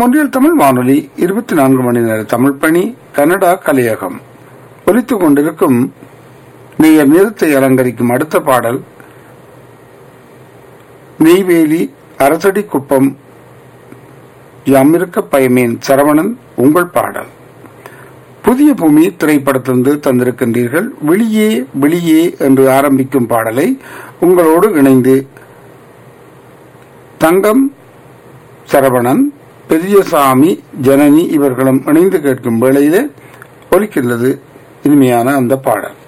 ஒன்றியல் தமிழ் வானொலி இருபத்தி நான்கு மணி நேர தமிழ் பணி கனடா கலையகம் ஒலித்துக் கொண்டிருக்கும் நேயர் நிறத்தை அலங்கரிக்கும் அடுத்த பாடல் நெய்வேலி அரசடி குப்பம் யாமிருக்க பயமேன் சரவணன் உங்கள் பாடல் புதிய பூமி திரைப்படத்திலிருந்து தந்திருக்கின்றீர்கள் வெளியே வெளியே என்று ஆரம்பிக்கும் பாடலை உங்களோடு இணைந்து தங்கம் சரவணன் பெரியசாமி ஜனனி இவர்களும் இணைந்து கேட்கும் வேளையிலே ஒலிக்கின்றது இனிமையான அந்த பாடல்